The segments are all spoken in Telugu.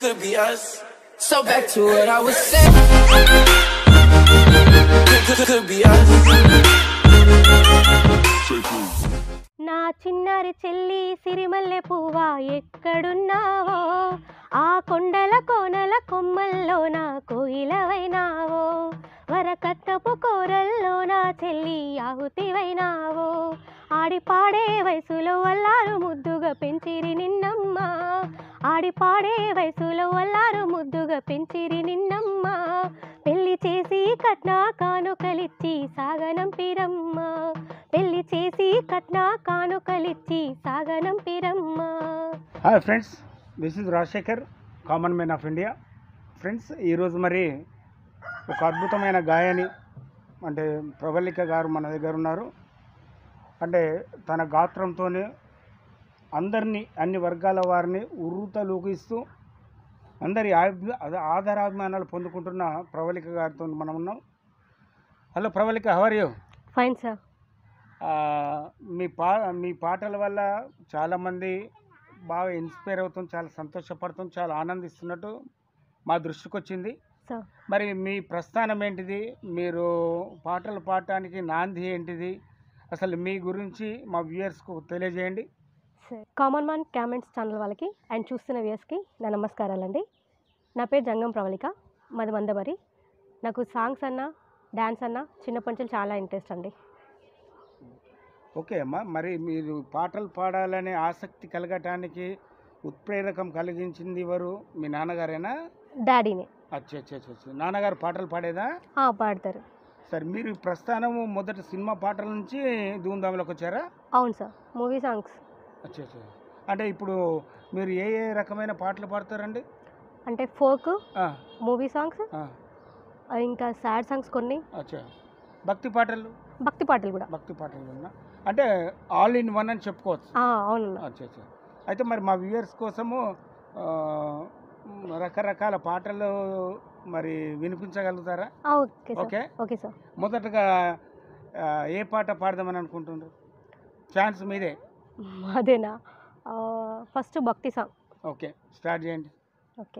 could be us. So back to what I was saying. Could, could, could be us. నా చిన్నారి చెల్లి సిరిమల్లె పువ్వా ఎక్కడున్నావో ఆ కొండల కోనల కొమ్మల్లో నా కోయిలవైనావో వరకట్నపు కోరల్లో నా చెల్లి ఆహుతివైనావో ఆడి పాడే వయసులో వల్లారు ముద్దుగా పెంచిరి నిన్నమ్మ ఆడి పాడే వయసులో వల్లారు ముద్దుగా పెంచిరి నిన్నమ్మ పెళ్లి చేసి కట్న కానుకలిచ్చి సాగనంపిరమ్మ పెళ్లి చేసి కట్న కానుకలిచ్చి సాగనంపిరమ్మ hi friends this is Rajasekhar common man of India friends ఈరోజు మరి ఒక అద్భుతమైన గాయని అంటే ప్రబలిక గారు మన దగ్గర ఉన్నారు అంటే తన గాత్రంతోనే అందరినీ అన్ని వర్గాల వారిని ఉర్రూతలూగిస్తూ అందరి ఆభి- అద- ఆదరాభిమానాలు పొందుకుంటున్న ప్రబలిక గారితో మనం ఉన్నాం hello Prabalika how are you fine sir ఆ, మీ పా మీ పాటల వల్ల చాలామంది బాగా ఇన్స్పైర్ అవుతాం చాలా సంతోషపడతాం చాలా ఆనందిస్తున్నట్టు మా దృష్టికి వచ్చింది సార్ మరి మీ ప్రస్థానం ఏంటిది మీరు పాటలు పాడటానికి నాంది ఏంటిది అసలు మీ గురించి మా వ్యూయర్స్కు తెలియజేయండి sir common man comments channel వాళ్ళకి అండ్ చూస్తున్న వ్యూయర్స్కి నా నమస్కారాలండి నా పేరు జంగం ప్రవళిక మాది మందమరి నాకు సాంగ్స్ అన్న డ్యాన్స్ అన్న చిన్నప్పటి నుంచి చాలా ఇంట్రెస్ట్ అండి ఓకే అమ్మా మరి మీరు పాటలు పాడాలనే ఆసక్తి కలగటానికి ఉత్ప్రేరకం కలిగించింది ఎవరు మీ నాన్నగారేనా డాడీనే అచ్చా అచ్చా అచ్చా, అచ్చా నాన్నగారు పాటలు పాడేదా ఆ, పాడతారు సరే మీరు ఈ ప్రస్థానము మొదటి సినిమా పాటల నుంచి ధూమ్ధాంలోకి వచ్చారా అవును సార్ మూవీ సాంగ్స్ అచ్చా అచ్చా అంటే ఇప్పుడు మీరు ఏ ఏ రకమైన పాటలు పాడతారండి అంటే ఫోక్ ఆ, మూవీ సాంగ్స్ ఆ, ఇంకా సాడ్ సాంగ్స్ కొన్ని అచ్చా భక్తి పాటలు భక్తి పాటలు కూడా భక్తి పాటలు ఉన్నా అంటే ఆల్ ఇన్ వన్ అని చెప్పుకోవచ్చు ఆ, అవును అచ్చా అచ్చా అయితే మరి మా వ్యూయర్స్ కోసము ఆ, మ్, రకరకాల పాటలు మరి వినిపించగలుగుతారా ఆ, okay sir okay okay sir మొదటగా ఆ, ఏ పాట పాడదామని అనుకుంటున్నారు ఛాన్స్ మీదే అదేనా ఫస్ట్ భక్తి సాంగ్ ఓకే స్టార్ట్ చేయండి ఓకే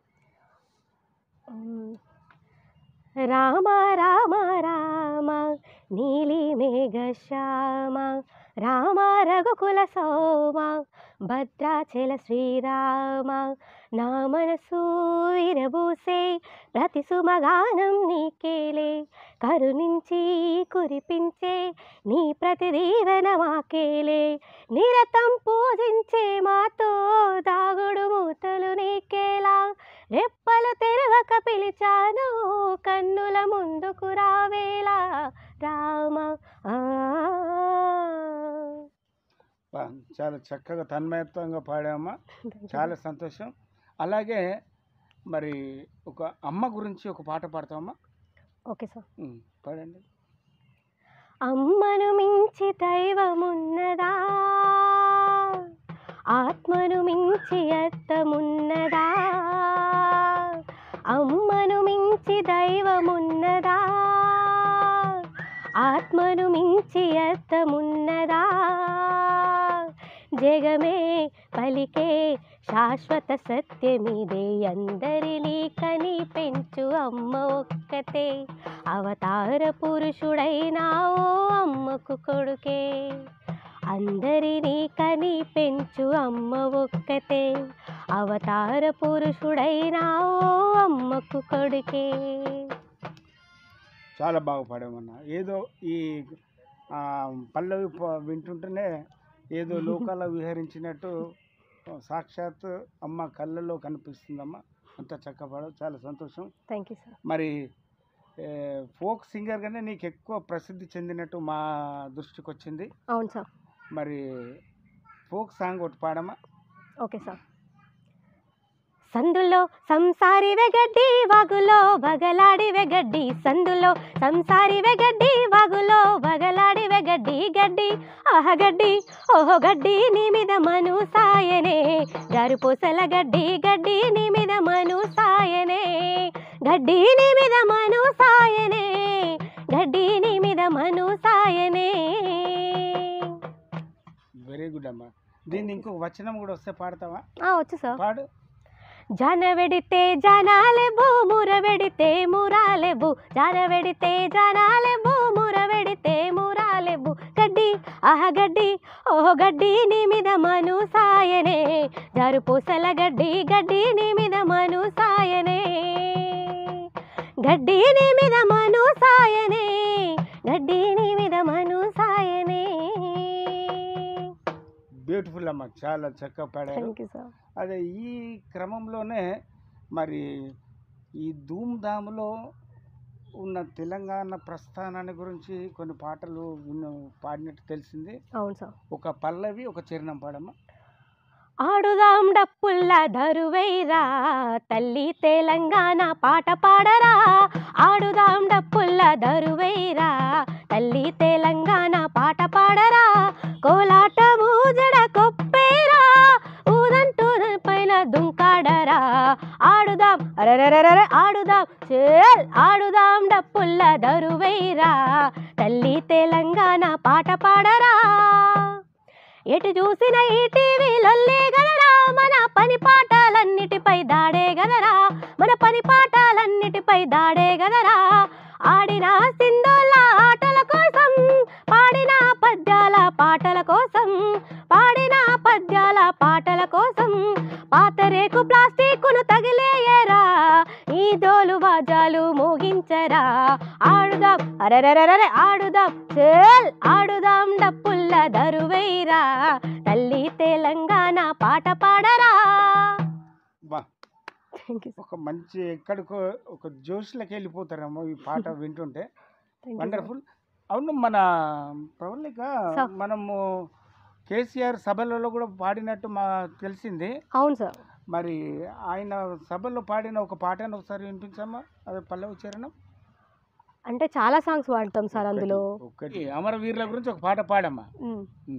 మ్, రామ రామ రామ నీలి మేఘ శ్యామ రామ రఘుకుల సోమ భద్రాచల శ్రీరామ నా మనసు విరబూసే ప్రతి సుమగానం నీకేలే కరుణించి కురిపించే నీ ప్రతి దీవెన మాకేలే నిరతం పూజించే మాతో దాగుడు మూతలు నీకేలా రెప్పలు తెరవక పిలిచాను కన్నుల ముందుకు రావేలా రామ ఆ. బా, చాలా చక్కగా తన్మయత్వంగా పాడామా చాలా సంతోషం అలాగే మరి ఒక అమ్మ గురించి ఒక పాట పాడతామా ఓకే సార్ ఉమ్, పాడండి అమ్మను మించి దైవమున్నదా ఆత్మను మించి అర్థమున్నదా అమ్మను మించి దైవమున్నదా ఆత్మను మించి అర్థమున్నదా జగమే పలికే శాశ్వత సత్యమిదే అందరినీ కని పెంచు అమ్మ ఒక్కతే అవతార పురుషుడైనావో అమ్మకు కొడుకే అందరినీ కని పెంచు అమ్మ ఒక్కతే అవతార పురుషుడైనావో అమ్మకు కొడుకే చాలా బాగా పాడామన్నా ఏదో ఈ ఆ, పల్లవి ప- వింటుంటేనే ఏదో లోకాల్లో విహరించినట్టు సాక్షాత్ అమ్మ కళ్ళల్లో కనిపిస్తుందమ్మా అంత చక్కగా పాడావు చాలా సంతోషం థ్యాంక్ యూ సార్ మరి ఏ, ఫోక్ సింగర్గానే నీకు ఎక్కువ ప్రసిద్ధి చెందినట్టు మా దృష్టికి వచ్చింది అవును సార్ మరి ఫోక్ సాంగ్ ఒకటి పాడమా ఓకే సార్ సందులో సంసారి వెగడ్డి వాగులో బగలాడి వెగడ్డి సందులో సంసారి వెగడ్డి వాగులో బగలాడి వెగడ్డి గడ్డి ఆహ గడ్డి ఓహో గడ్డి నీ మీద మను సాయనే గారు పూసల గడ్డి గడ్డి నీ మీద మను సాయనే గడ్డి నీ మీద మను సాయనే గడ్డి నీ మీద మను సాయనే వెరీ గుడ్ అమ్మా దీన్ని ఇంకొక వచనం కూడా వస్తే పాడతావా ఆ, వచ్చు సార్ పాడు జనవెడితే జనాలెవ్వు మురవెడితే మురాలెవ్వు జనవెడితే జనాలెవ్వు మురవెడితే మురాలెవ్వు గడ్డి ఆహ గడ్డి ఓహో గడ్డి నీ మీద మను సాయనే జారు పూసల గడ్డి గడ్డి నీ మీద మను సాయనే గడ్డి నీ మీద మను సాయనే గడ్డి నీ మీద మను సాయనే బ్యూటిఫుల్ అమ్మ చాలా చక్కగా పాడారు థ్యాంక్ యూ సార్ అదే ఈ క్రమంలోనే మరి ఈ ధూమ్ధామ్లో ఉన్న తెలంగాణ ప్రస్థానాన్ని గురించి కొన్ని పాటలు విన్న పాడినట్టు తెలిసింది అవును సార్ ఒక పల్లవి ఒక చరణం పాడమ్మ ఆడుదాం డప్పుల్ల దరువైరా తల్లి తెలంగాణ పాట పాడరా ఆడుదాం డప్పుల్ల దరువైరా తల్లి తెలంగాణ పాట పాడరా కోలాట మూజడ కొప్పేరా ఊదంటూ పైన దుంకాడరా ఆడుదాం అరరరర ఆడుదాం చేల్ ఆడుదాం డప్పుల్ల దరువైరా తల్లి తెలంగాణ పాట పాడరా ఎటు చూసిన ఈ టీవీలొల్లే గదరా మన పని పాఠాలన్నిటిపై దాడే గదరా మన పని పాఠాలన్నిటిపై దాడే గదరా ఆడిన సింధోళ్ళ ఆటల కోసం పాడిన పద్యాల పాటల కోసం పాడిన పద్యాల పాటల కోసం పాత రేకు ప్లాస్టిక్ను తగిలేయరా ఈ దోలు బాజాలు మోగించరా ఆడుదాం అరరరరే ఆడుదాం చేల్ ఆడుదాం డప్పుల్ల దరువైరా తల్లి తెలంగాణ పాట పాడరా బా థ్యాంక్ యూ ఒక మంచి ఎక్కడికో ఒక జోష్లోకి వెళ్ళిపోతారేమో ఈ పాట వింటుంటే వండర్ఫుల్ అవును మన ప్రవళిక సార్. మనము కేసీఆర్ సభలలో కూడా పాడినట్టు మా తెలిసింది అవును సార్ మరి ఆయన సభలో పాడిన ఒక పాటను ఒకసారి వినిపించమ్మా అదే పల్లవి చరణం అంటే చాలా సాంగ్స్ పాడతాం సార్ అందులో ఒకటి అమరవీరుల గురించి ఒక పాట పాడమ్మా ఉమ్. ఉమ్.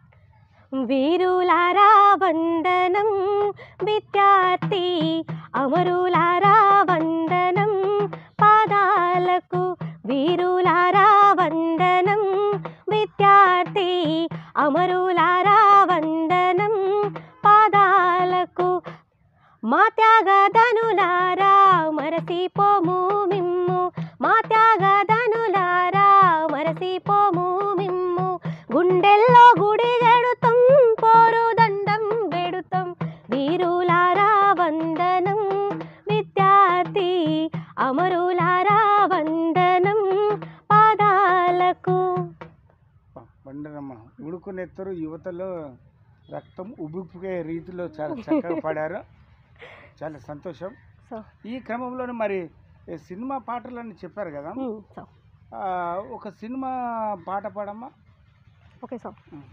వీరులారా వందనం విద్యార్థి అమరులారా వందనం పాదాలకు వీరులారా వందనం విద్యార్థి అమరులారా వందనం పాదాలకు మా త్యాగదనులారా మరసిపోము మిమ్ము మా త్యాగదనులారా మరసిపోము మిమ్ము గుండెల్లో గుడి గెడుతాం పోరు దండం వెడుతాం వీరులారా వందనం విద్యార్థి అమరులారా వందనం పాదాలకు బండరమ్మ ఉడుకునెత్తరు యువతలో రక్తం ఉబ్బిపోయే రీతిలో చాలా చక్కగా పాడారు చాలా సంతోషం సో ఈ క్రమంలోనే మరి ఈ సినిమా పాటలని చెప్పారు కదా ఉమ్, సో ఆ, ఒక సినిమా పాట పాడమ్మా ఓకే సార్ ఉమ్.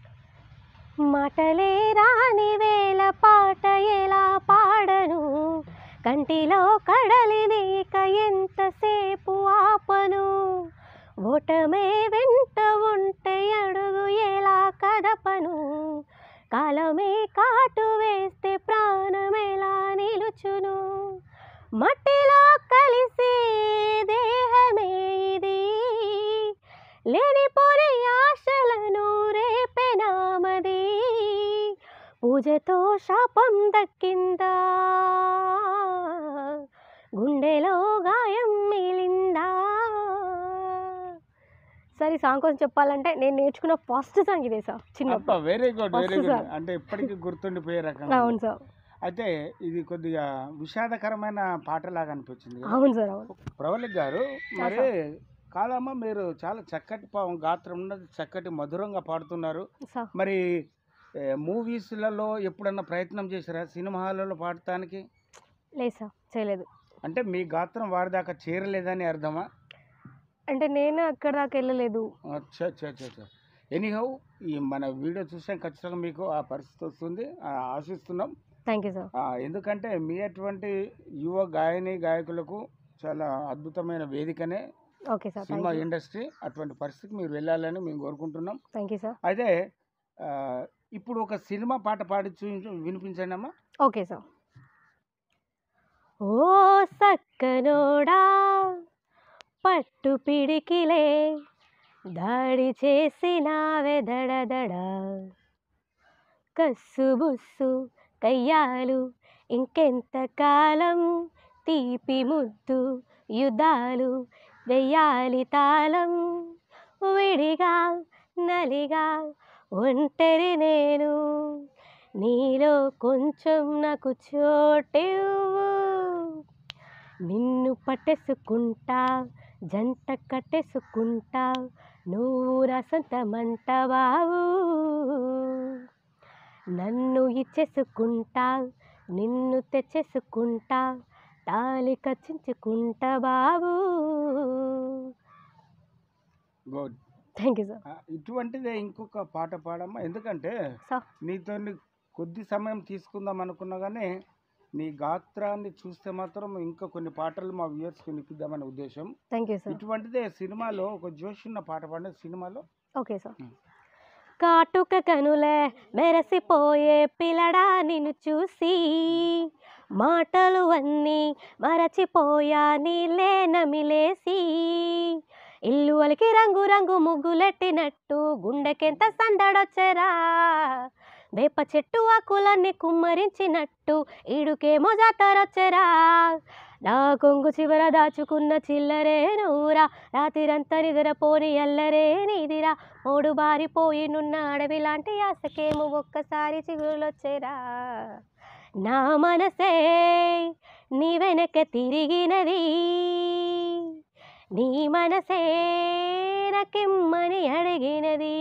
మాటలే రాని వేళ పాట ఎలా పాడను కంటిలో కడలి నీక ఎంతసేపు ఆపను ఓటమే వెంట ఉంటే అడుగు ఎలా కదపను కాలమే కాటు వేస్తే ప్రాణం ఎలా నిలుచును మట్టిలో కలిసి దేహమే ఇది లేనిపోని ఆశలను రేపెనామది పూజతో శాపం దక్కిందా గుండెలో గాయం మిలిందా సరే ఈ సాంగ్ కోసం చెప్పాలంటే నేను నేర్చుకున్న ఫస్ట్ సాంగ్ ఇదే సార్ చిన్నప్పుడు వెరీ గుడ్ వెరీ మస్తు గుడ్ సార్. అంటే ఇప్పటికీ గుర్తుండిపోయే రకంగా అవును సార్ అయితే ఇది కొద్దిగా విషాదకరమైన పాటలాగా అనిపించింది కదా? అవును సార్ అవును ప్రవళిక్ గారు మరి కాదమ్మ మీరు చాలా చక్కటి పా- గాత్రం ఉన్నది చక్కటి మధురంగా పాడుతున్నారు సార్ మరి ఏ, మూవీస్లలో ఎప్పుడన్నా ప్రయత్నం చేశారా సినిమా హాల్లో పాడటానికి లేదు సార్ చేయలేదు అంటే మీ గాత్రం వారి దాకా చేరలేదని అర్థమా అంటే నేను అక్కడ దాకా వెళ్ళలేదు అచ్చా అచ్చా అచ్చా అచ్చా ఎనీహౌ ఈ మన వీడియో చూసాం ఖచ్చితంగా మీకు ఆ పరిస్థితి వస్తుంది ఆ, ఆశిస్తున్నాం థ్యాంక్ యూ సార్ ఆ, ఎందుకంటే మీ అటువంటి యువ గాయని గాయకులకు చాలా అద్భుతమైన వేదికనే ఓకే సార్ సినిమా థ్యాంక్ యూ ఇండస్ట్రీ అటువంటి పరిస్థితికి మీరు వెళ్ళాలని మేము కోరుకుంటున్నాం థ్యాంక్ యూ సార్ అయితే ఆ, ఇప్పుడు ఒక సినిమా పాట పాడి చూపించు వినిపించండి అమ్మా ఓకే సార్ ఓ సక్కనోడా పట్టు పిడికిలే దాడి చేసినావే దడదడ కస్సు బుస్సు కయ్యాలు ఇంకెంతకాలం తీపి ముద్దు యుద్ధాలు వెయ్యాలి తాళం విడిగా నలిగా ఒంటరి నేను నీలో కొంచెం నాకు చోటివ్వు నిన్ను పట్టేసుకుంటా జంట కట్టేసుకుంటా నువ్వు రసంతమంట బావు నన్ను ఇచ్చేసుకుంటా నిన్ను తెచ్చేసుకుంటా తాళి కచ్చించుకుంటా బాబు గుడ్ థ్యాంక్ యూ సార్ ఇటువంటిదే ఇంకొక పాట పాడమ్మా ఎందుకంటే సార్ నీతో కొద్ది సమయం తీసుకుందాం అనుకున్నా కానీ నీ గాత్రాన్ని చూస్తే మాత్రం ఇంకా కొన్ని పాటలు మా వ్యూవర్స్కి వినిపిద్దామనే ఉద్దేశం థ్యాంక్ యూ సార్ ఇటువంటిదే సినిమాలో ఒక జోష్ ఉన్న పాట పాడే సినిమాలో ఓకే సార్ మ్. కాటుక కనులే మెరసిపోయే పిల్లడా నిన్ను చూసి మాటలు అన్నీ మరచిపోయా నీలే నమిలేసి ఇల్లు అలికి రంగు రంగు ముగ్గులెట్టినట్టు గుండెకెంత సందడొచ్చెరా వేప చెట్టు ఆకులన్నీ కుమ్మరించినట్టు ఈడుకేమో జాతరొచ్చెరా నా కొంగు చివర దాచుకున్న చిల్లరే నూరా రాత్రిరంతా నిద్రపోని అల్లరే నీదిరా మూడు బారిపోయి నున్న అడవి లాంటి ఆశకేమో ఒక్కసారి చిగురులొచ్చేరా నా మనసే నీ వెనక తిరిగినది నీ మనసే నకిమ్మని అడిగినది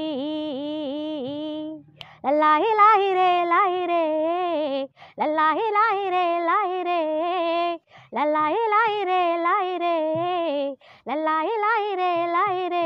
లల్లాహి లాహిరే లాహిరే లల్లాహి లాహిరే లాహిరే లల్లాహి లాహిరే లాహిరే లల్లాహి లాహిరే లాహిరే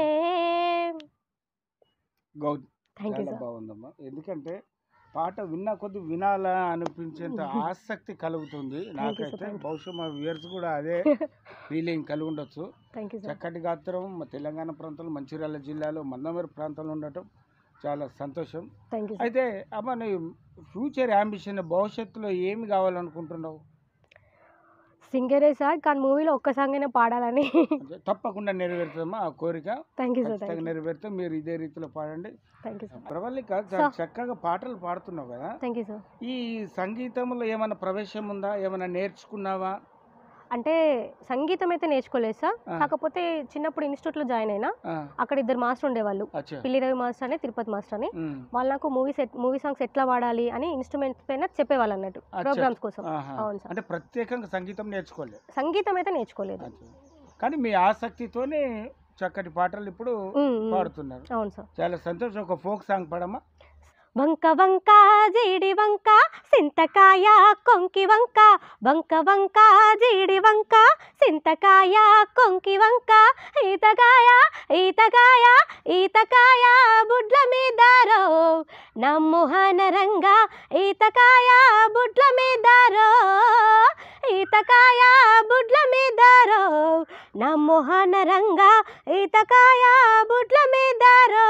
గౌడ్ థ్యాంక్ యూ చాలా సార్ బాగుందమ్మా ఎందుకంటే పాట విన్నా కొద్ది వినాలా అనిపించేంత ఆసక్తి కలుగుతుంది నాకైతే thank you. బహుశా మా వ్యూయర్స్ కూడా అదే ఫీలింగ్ కలిగి ఉండొచ్చు థ్యాంక్ యూ సార్ చక్కటి గాత్రం మా తెలంగాణ ప్రాంతంలో మంచిర్యాల జిల్లాలో మందమేరు ప్రాంతంలో ఉండటం చాలా సంతోషం థ్యాంక్ యూ సార్ అయితే అమ్మ నీ ఫ్యూచర్ అంబిషన్ భవిష్యత్తులో ఏమి కావాలనుకుంటున్నావు సింగరే సార్ కానీ మూవీలో ఒక్క సాంగ్ అయినా పాడాలని అంటే తప్పకుండా నెరవేరుతుందమ్మా ఆ కోరిక థ్యాంక్ యూ సార్ ఖచ్చితంగా థ్యాంక్ యూ నెరవేరితే మీరు ఇదే రీతిలో పాడండి థ్యాంక్ యూ సార్ ప్రవల్లిక చాలా చక్కగా పాటలు పాడుతున్నావు కదా థ్యాంక్ యూ సార్ ఈ సంగీతంలో ఏమైనా ప్రవేశం ఉందా ఏమైనా నేర్చుకున్నావా అంటే సంగీతం అయితే నేర్చుకోలేదు సార్ ఆ. కాకపోతే చిన్నప్పుడు ఇన్స్టిట్యూట్లో జాయిన్ అయినా ఆ, అక్కడ ఇద్దరు మాస్టర్ ఉండేవాళ్ళు అచ్చా పిల్లి రవి మాస్టర్ అని తిరుపతి మాస్టర్ అని ఉమ్, వాళ్ళు నాకు మూవీ సెట్ మూవీ సాంగ్స్ ఎట్లా వాడాలి అని ఇన్స్ట్రుమెంట్స్ పైన చెప్పేవాళ్ళు అన్నట్టు అచ్చా. ప్రోగ్రామ్స్ కోసం ఆహా. అవును సార్ అంటే ప్రత్యేకంగా సంగీతం నేర్చుకోలేదు సంగీతం అయితే నేర్చుకోలేదు అచ్చా. కానీ మీ ఆసక్తితోనే చక్కటి పాటలు ఇప్పుడు ఉమ్, ఉమ్. పాడుతున్నారు అవును సార్ చాలా సంతోషం ఒక ఫోక్ సాంగ్ పాడమ్మా వంక వంక జీడి వంక సింతకాయ కొంకి వంక వంక వంక జీడి వంక సింతకాయ కొంకి వంక ఈతకాయ ఈతకాయ ఈతకాయ బుడ్ల మీదారో నమ్ముహన రంగ ఈతకాయ బుడ్ల మీదారో ఈతకాయ బుడ్ల మీదారో నమ్ముహన రంగ ఈతకాయ బుడ్ల మీదారో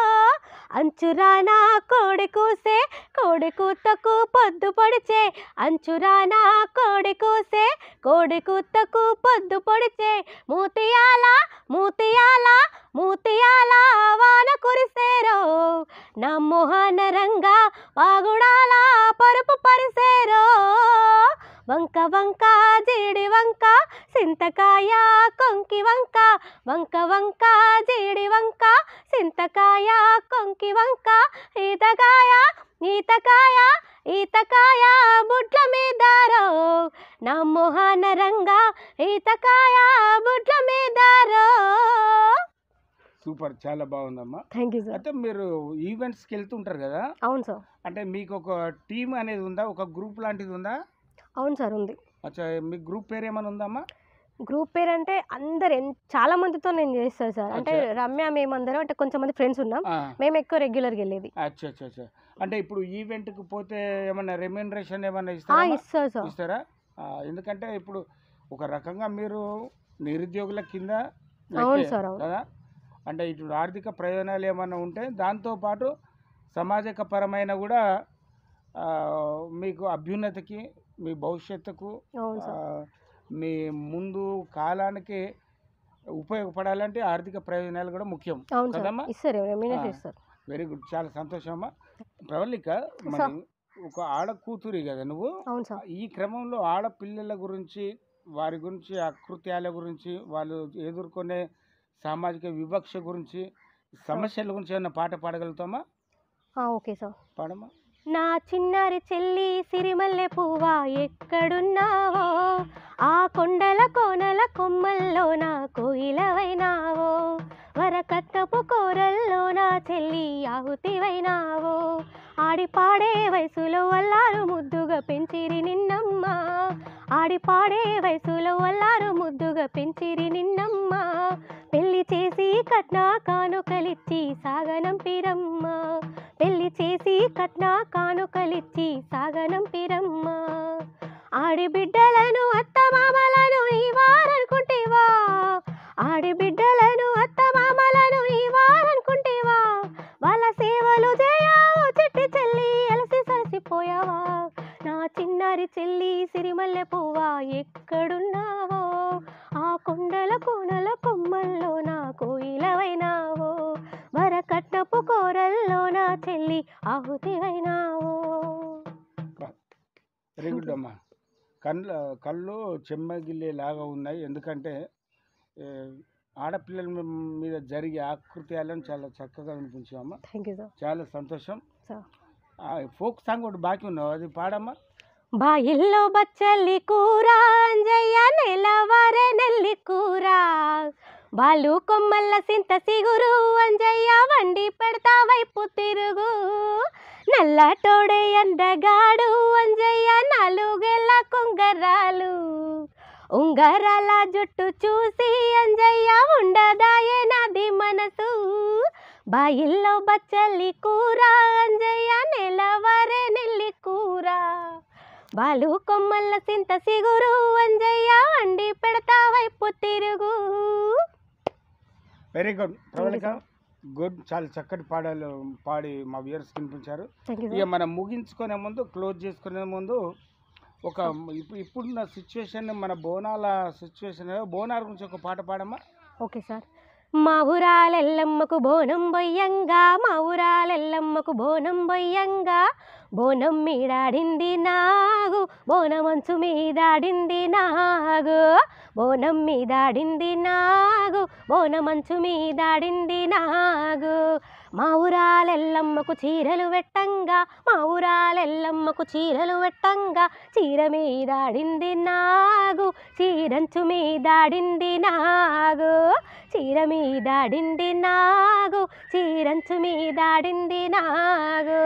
అంచురానా కోడి కూసే కోడి కూతకు పొద్దు పొడిచే అంచురానా కోడి కూసే కోడి కూతకు పొద్దు పొడిచే మూతియాల మూతియాల మూతియాల వాన కురిసేరో నా మొహన రంగా వాగుడాల పరుపు పరిసేరో వంక వంక జీడి వంక సింతకాయ కొంకి వంక వంక వంక జీడి వంక సింతకాయ కొంకి వంక ఈతకాయ ఈతకాయ ఈతకాయ బుడ్ల మీదారో నా మొహన రంగా ఈతకాయ బుడ్ల మీదారో సూపర్ చాలా బాగుందమ్మా థ్యాంక్ యూ సార్ అయితే మీరు ఈవెంట్స్కి వెళ్తుంటారు కదా అవును సార్ అంటే మీకు ఒక టీం అనేది ఉందా ఒక గ్రూప్ లాంటిది ఉందా అవును సార్ ఉంది అచ్చా మీ గ్రూప్ పేరు ఏమైనా ఉందమ్మా గ్రూప్ పేరు అంటే అందరు ఎన్- చాలా మందితో నేను చేస్తాను సార్ అంటే అచ్చా. రమ్య మేమందరం అంటే కొంచెం మంది ఫ్రెండ్స్ ఉన్నాం ఆ, మేము ఎక్కువ రెగ్యులర్గా వెళ్ళేది అచ్చా అచ్చా అచ్చా అంటే ఇప్పుడు ఈవెంట్కి పోతే ఏమన్నా రెమ్యూనరేషన్ ఏమన్నా ఆ, ఇస్తారా ఇస్తారు సార్ ఇస్తారా ఆ, ఎందుకంటే ఇప్పుడు ఒక రకంగా మీరు నిరుద్యోగుల కింద అవును లెక్కే సార్, అవును. కదా అంటే ఇటు ఆర్థిక ప్రయోజనాలు ఏమైనా ఉంటే దాంతోపాటు సామాజిక పరమైన కూడా ఆ, మీకు అభ్యున్నతికి మీ భవిష్యత్తుకు అవును ఆ, సార్ మీ ముందు కాలానికి ఉపయోగపడాలంటే ఆర్థిక ప్రయోజనాలు కూడా ముఖ్యం అవును సార్ కదమ్మా ఇస్తారు రెమ్యూనరేషన్ ఆ. ఇస్తారు వెరీ గుడ్ చాలా సంతోషం అమ్మా ప్రవళిక సార్. మనం ఒక ఆడ కూతురి కదా నువ్వు అవును సార్ ఈ క్రమంలో ఆడపిల్లల గురించి వారి గురించి అకృత్యాల గురించి వాళ్ళు ఎదుర్కొనే సామాజిక వివక్ష గురించి సమస్యల గురించి ఏమన్నా పాట పాడగలుగుతామా ఆ, ఓకే సార్ పాడమా నా చిన్నారి చెల్లి సిరిమల్లె పువ్వా ఎక్కడున్నావో ఆ కొండల కోనల కొమ్మల్లో నా కోయిలవైనావో వరకట్నపు కోరల్లో నా చెల్లి ఆహుతివైనావో ఆడి పాడే వయసులో అల్లారు ముద్దుగా పెంచిరి నిన్నమ్మ ఆడి పాడే వయసులో అల్లారు ముద్దుగా పెంచిరి నిన్నమ్మ పెళ్లి చేసి కట్న కానుకలిచ్చి సాగనంపిరమ్మ పెళ్లి చేసి కట్న కానుకలిచ్చి సాగనంపిరమ్మ ఆడి బిడ్డలను అత్తమామలను నీవారనుకుంటేవా ఆడి బిడ్డలను అత్తమామలను నీవారనుకుంటేవా వాళ్ళ సేవలు చేయవు చిట్టి చెల్లి అలసి సలసిపోయావా నా చిన్నారి చెల్లి సిరిమల్లె పువ్వా ఎక్కడున్నావో ఆ కొండల కోనల కొమ్మల్లో నా కోయిలవైనావో వరకట్నపు కోరల్లో నా చెల్లి ఆహుతివైనావో వెరీ గుడ్ అమ్మా కళ్ళు కళ్ళు చెమ్మగిల్లేలాగా ఉన్నాయి ఎందుకంటే ఏ, ఆడపిల్లల మీ- మీద జరిగే ఆకృత్యాలను చాలా చక్కగా వినిపించామమ్మా థ్యాంక్ యూ సార్ చాలా సంతోషం సార్ ఆ, ఫోక్ సాంగ్ ఒకటి బాకీ ఉన్నావు అది పాడమ్మా బాయిల్లో బచ్చల్లి కూర అంజయ్య నెలవారే నెల్లి కూర వాళ్ళు కొమ్మల్ల సింత సిగురు అంజయ్య వండి పెడతా వైపు తిరుగు నల్లటోడే అందగాడు అంజయ్య నాలుగేళ్ళ కొంగరాలు ఉంగరాల జుట్టు చూసి అంజయ్య ఉండదాయే నాది మనసు బాయిల్లో బచ్చల్లి కూర అంజయ్య నెలవారే నెల్లి కూర బాలు కొమ్మల్ల సింత సిగురు అంజయ్య వండి పెడతా వైపు తిరుగు very good Pravalika sir. Good చాలా చక్కటి పాడాలు పాడి మా వ్యూయర్స్ వినిపించారు థ్యాంక్ యూ ఇక మనం ముగించుకునే ముందు క్లోజ్ చేసుకునే ముందు ఒక ఇప్పుడు ఇప్పుడున్న సిచ్యువేషన్ మన బోనాల సిచ్యువేషన్ బోనాల గురించి ఒక పాట పాడమ్మా ఓకే సార్ మా ఊరాలెల్లమ్మకు బోనం బొయ్యంగా మా ఊరాలెల్లమ్మకు బోనం బొయ్యంగా బోనం మీడాడింది నాగు బోనమంచు మీదాడింది నాగు బోనం మీదాడింది నాగు బోనమంచు మీదాడింది నాగు మా ఊరాలెల్లమ్మకు చీరలు వెట్టంగా మా ఊరాలెల్లమ్మకు చీరలు వెట్టంగా చీర మీదాడింది నాగు చీరంచు మీదాడింది నాగు చీర మీదాడింది నాగు చీరంచు మీదాడింది నాగు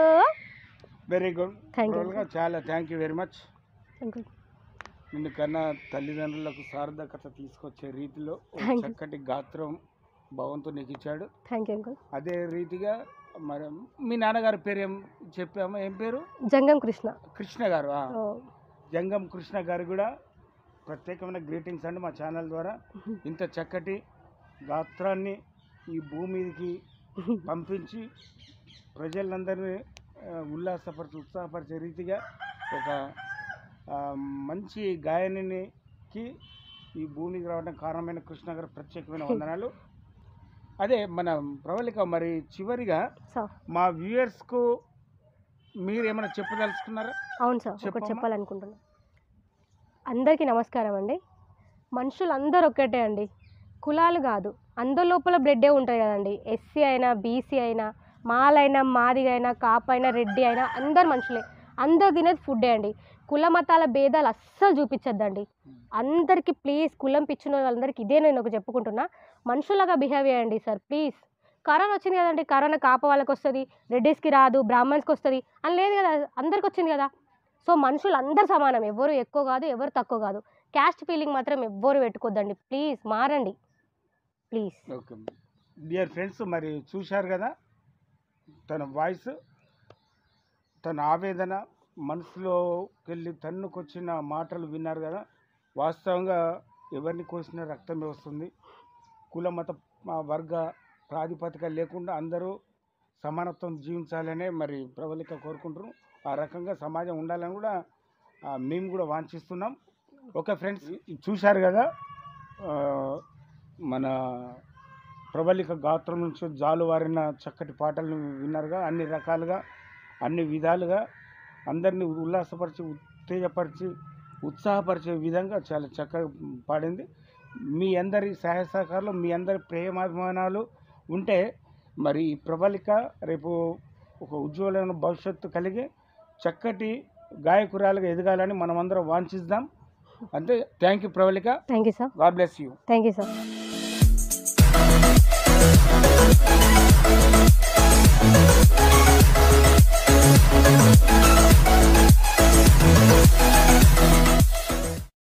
very good Thank you, Pravalika చాలా thank you very much thank you నిన్ను కన్నా తల్లిదండ్రులకు సార్థకత తీసుకొచ్చే రీతిలో ఒక Thank you. చక్కటి గాత్రం భగవంతుడు నీకు ఇచ్చాడు థ్యాంక్ యూ అంకుల్ అదే రీతిగా మరి మీ నాన్నగారి పేరు ఏం చెప్పామా ఏం పేరు జంగం కృష్ణ కృష్ణ గారు ఆ. ఓ, జంగం కృష్ణ గారు కూడా ప్రత్యేకమైన గ్రీటింగ్స్ అండి మా ఛానల్ ద్వారా ఇంత చక్కటి గాత్రాన్ని ఈ భూమికి పంపించి ప్రజలందరినీ ఆ, ఉల్లాసపరిచి ఉత్సాహపరిచే రీతిగా ఒక ఆ, మంచి గాయనికి ఈ భూమికి రావడం కారణమైన కృష్ణ గారు ప్రత్యేకమైన వందనాలు అదే మన ప్రవళిక మరి చివరిగా సార్ మా వ్యూయర్స్కు మీరు ఏమైనా చెప్పదలుచుకున్నారా అవును సార్ ఒకటి చెప్పమ్మా. చెప్పాలనుకుంటున్నా అందరికీ నమస్కారం అండి మనుషులు అందరు ఒక్కటే అండి కులాలు కాదు అందరి లోపల బ్లడ్డే ఉంటుంది కదండి ఎస్సీ అయినా బీసీ అయినా మాలైనా మాదిగ అయినా కాపైనా రెడ్డి అయినా అందరు మనుషులే అందరు తినేది ఫుడ్డే అండి కుల మతాల భేదాలు అస్సలు చూపించొద్దండి అందరికీ ప్లీజ్ కులం పిచ్చిన వాళ్ళందరికీ ఇదే నేను ఒక చెప్పుకుంటున్నా మనుషులాగా బిహేవ్ చేయండి సార్ ప్లీజ్ కరోనా వచ్చింది కదండి కరోనా కాప వాళ్ళకి వస్తుంది రెడ్డిస్కి రాదు బ్రాహ్మణ్స్కి వస్తుంది అని లేదు కదా అందరికి వచ్చింది కదా సో మనుషులు అందరు సమానం ఎవరు ఎక్కువ కాదు ఎవరు తక్కువ కాదు క్యాస్ట్ ఫీలింగ్ మాత్రం ఎవ్వరు పెట్టుకోద్దండి ప్లీజ్ మారండి ప్లీజ్ ఓకే డియర్ ఫ్రెండ్స్ మరి చూశారు కదా తన వాయిస్ తన ఆవేదన మనసులోకి వెళ్ళి తన్నుకొచ్చిన మాటలు విన్నారు కదా వాస్తవంగా ఎవరిని కోసిన రక్తమే వస్తుంది కుల మత ఆ, వర్గ ప్రాతిపదిక లేకుండా అందరూ సమానత్వం జీవించాలనే మరి ప్రబలిక కోరుకుంటున్నాం ఆ రకంగా సమాజం ఉండాలని కూడా ఆ, మేము కూడా వాంఛిస్తున్నాం ఓకే ఫ్రెండ్స్ చూశారు కదా ఆ, మన ప్రబలిక గాత్రం నుంచి జాలువారిన చక్కటి పాటలను విన్నారుగా అన్ని రకాలుగా అన్ని విధాలుగా అందరినీ ఉల్లాసపరిచి ఉత్తేజపరిచి ఉత్సాహపరిచే విధంగా చాలా చక్కగా పాడింది మీ అందరి సహాయ సహకారాలు మీ అందరి ప్రేమాభిమానాలు ఉంటే మరి ఈ ప్రబలిక రేపు ఒక ఉజ్వలమైన భవిష్యత్తు కలిగి చక్కటి గాయకురాలుగా ఎదగాలని మనమందరం వాంఛిద్దాం అంతే thank you Prabalika thank you sir god bless you thank you sir